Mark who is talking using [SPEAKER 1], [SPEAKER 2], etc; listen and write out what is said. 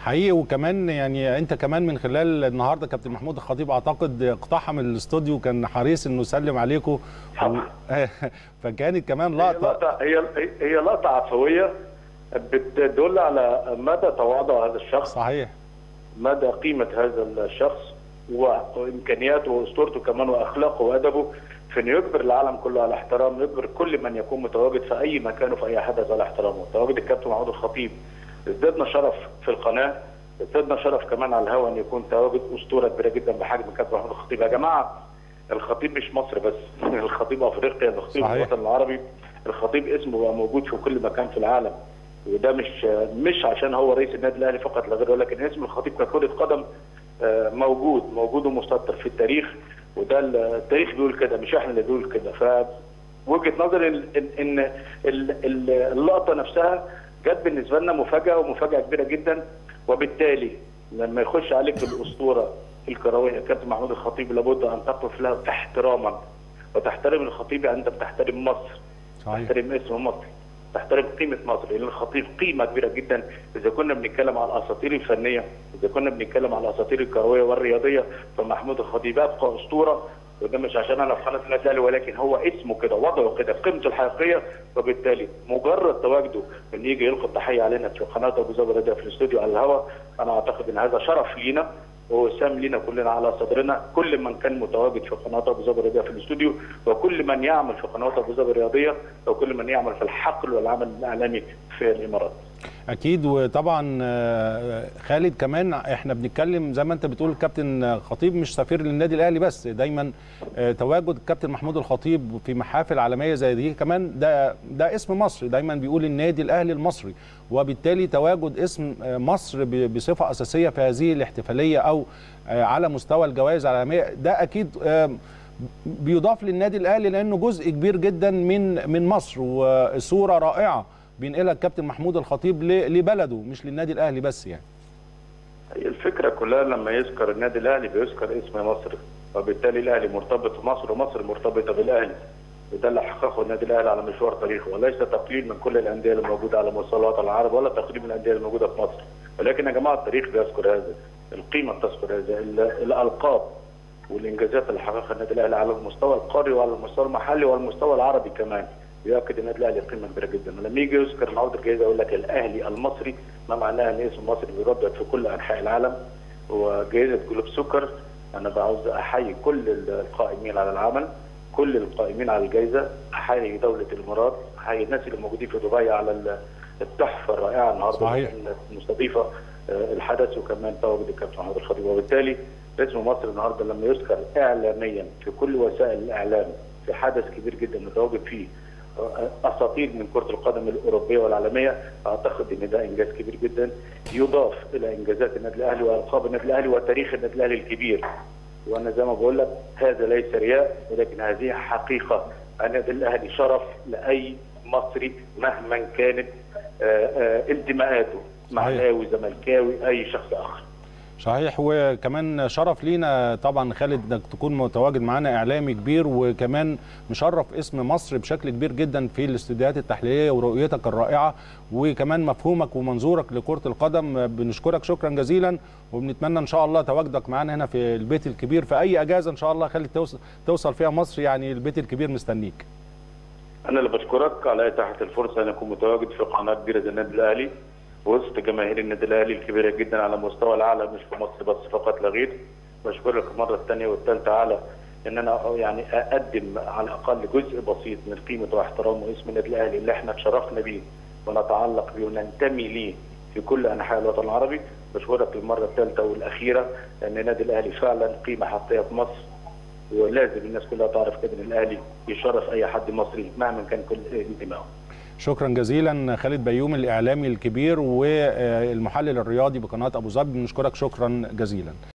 [SPEAKER 1] حقيقي وكمان يعني انت كمان من خلال النهارده كابتن محمود الخطيب اعتقد اقتحم الاستوديو كان حريص انه يسلم عليكم فكانت كمان
[SPEAKER 2] هي
[SPEAKER 1] لقطه
[SPEAKER 2] لقطه هي هي لقطه عفويه بتدل على مدى تواضع هذا الشخص
[SPEAKER 1] صحيح
[SPEAKER 2] مدى قيمه هذا الشخص وامكانياته واسطورته كمان واخلاقه وادبه في انه يجبر العالم كله على احترام يجبر كل من يكون متواجد في اي مكان وفي اي حدث على احترامه تواجد الكابتن محمود الخطيب ازدادنا شرف في القناه ازدادنا شرف كمان على الهواء ان يكون تواجد اسطوره كبيره جدا بحجم الكابتن محمود الخطيب يا جماعه الخطيب مش مصر بس الخطيب افريقيا الخطيب
[SPEAKER 1] صحيح.
[SPEAKER 2] الوطن العربي الخطيب اسمه بقى موجود في كل مكان في العالم وده مش مش عشان هو رئيس النادي الاهلي فقط لا غير ولكن اسم الخطيب ككره قدم آه، موجود موجود ومسطر في التاريخ وده التاريخ بيقول كده مش احنا اللي بنقول كده ف وجهه نظري ان ان إن ال- ال- اللقطه نفسها جت بالنسبه لنا مفاجاه ومفاجاه كبيره جدا وبالتالي لما يخش عليك الاسطوره الكرويه كابتن محمود الخطيب لابد ان تقف له احتراما وتحترم الخطيب انت بتحترم مصر
[SPEAKER 1] صحيح
[SPEAKER 2] تحترم اسم مصر تحترم قيمه مصر لان الخطيب قيمه كبيره جدا اذا كنا بنتكلم على الاساطير الفنيه اذا كنا بنتكلم على الاساطير الكرويه والرياضيه فمحمود الخطيب يبقى اسطوره وده مش عشان انا في قناه النادي الاهلي ولكن هو اسمه كده وضعه كده قيمته الحقيقيه وبالتالي مجرد تواجده ان يجي يلقي التحيه علينا في قناه ابو ظبي الرياضيه في الاستوديو على الهواء انا اعتقد ان هذا شرف لينا ووسام لينا كلنا على صدرنا كل من كان متواجد في قناه ابو ظبي الرياضيه في الاستوديو وكل من يعمل في قناه ابو ظبي الرياضيه وكل من يعمل في الحقل والعمل الاعلامي في الامارات.
[SPEAKER 1] اكيد وطبعا آه، خالد كمان احنا بنتكلم زي ما انت بتقول الكابتن خطيب مش سفير للنادي الاهلي بس دايما آه، تواجد الكابتن محمود الخطيب في محافل عالميه زي دي كمان ده ده اسم مصر دايما بيقول النادي الاهلي المصري وبالتالي تواجد اسم آه، مصر ب- بصفه اساسيه في هذه الاحتفاليه او آه، على مستوى الجوائز العالميه ده اكيد آه، بيضاف للنادي الاهلي لانه جزء كبير جدا من من مصر وصوره رائعه بينقلها الكابتن محمود الخطيب ل- لبلده مش للنادي الاهلي بس يعني
[SPEAKER 2] هي الفكره كلها لما يذكر النادي الاهلي بيذكر اسم مصر وبالتالي الاهلي مرتبط بمصر ومصر مرتبطه بالاهلي وده اللي حققه النادي الاهلي على مشوار تاريخه وليس تقليل من كل الانديه اللي موجوده على مستوى الوطن العربي ولا تقليل من الانديه اللي موجوده في مصر ولكن يا جماعه التاريخ بيذكر هذا القيمه بتذكر هذا ال- الالقاب والانجازات اللي حققها النادي الاهلي على المستوى القاري وعلى المستوى المحلي وعلى المستوى العربي كمان بيؤكد النادي الاهلي قيمه كبيره جدا ولما يجي يذكر النهارده الجائزه يقول لك الاهلي المصري ما معناها ان اسم مصر بيردد في كل انحاء العالم وجائزه جلوب سكر انا بعاوز احيي كل القائمين على العمل كل القائمين على الجائزه احيي دوله الامارات احيي الناس اللي موجودين في دبي على ال- التحفه الرائعه النهارده
[SPEAKER 1] صحيح.
[SPEAKER 2] المستضيفه آه، الحدث وكمان تواجد الكابتن محمد الخطيب وبالتالي اسم مصر النهارده لما يذكر اعلاميا في كل وسائل الاعلام في حدث كبير جدا متواجد فيه آه، اساطير من كره القدم الاوروبيه والعالميه اعتقد ان ده انجاز كبير جدا يضاف الى انجازات النادي الاهلي والقاب النادي الاهلي وتاريخ النادي الاهلي الكبير وانا زي ما بقول لك هذا ليس رياء ولكن هذه حقيقه النادي الاهلي شرف لاي مصري مهما كانت آه، آه، انتماءاته
[SPEAKER 1] صحيح.
[SPEAKER 2] معناوي زملكاوي اي شخص اخر
[SPEAKER 1] صحيح وكمان شرف لينا طبعا خالد انك تكون متواجد معانا اعلامي كبير وكمان مشرف اسم مصر بشكل كبير جدا في الاستوديوهات التحليليه ورؤيتك الرائعه وكمان مفهومك ومنظورك لكره القدم بنشكرك شكرا جزيلا وبنتمنى ان شاء الله تواجدك معانا هنا في البيت الكبير في اي اجازه ان شاء الله خالد توصل توصل فيها مصر يعني البيت الكبير مستنيك
[SPEAKER 2] انا اللي بشكرك على اتاحه الفرصه ان اكون متواجد في قناه كبيره زي النادي الاهلي وسط جماهير النادي الاهلي الكبيره جدا على مستوى العالم مش في مصر بس فقط لا غير بشكرك المره الثانيه والثالثه على ان انا يعني اقدم على الاقل جزء بسيط من قيمه واحترام واسم النادي الاهلي اللي احنا اتشرفنا بيه ونتعلق بيه وننتمي ليه في كل انحاء الوطن العربي بشكرك المره الثالثه والاخيره ان النادي الاهلي فعلا قيمه حقيقيه في مصر ولازم الناس كلها تعرف كده ان الاهلي يشرف اي حد مصري مهما كان كل انتمائه
[SPEAKER 1] شكرا جزيلا خالد بيوم الاعلامي الكبير والمحلل الرياضي بقناه ابو ظبي بنشكرك شكرا جزيلا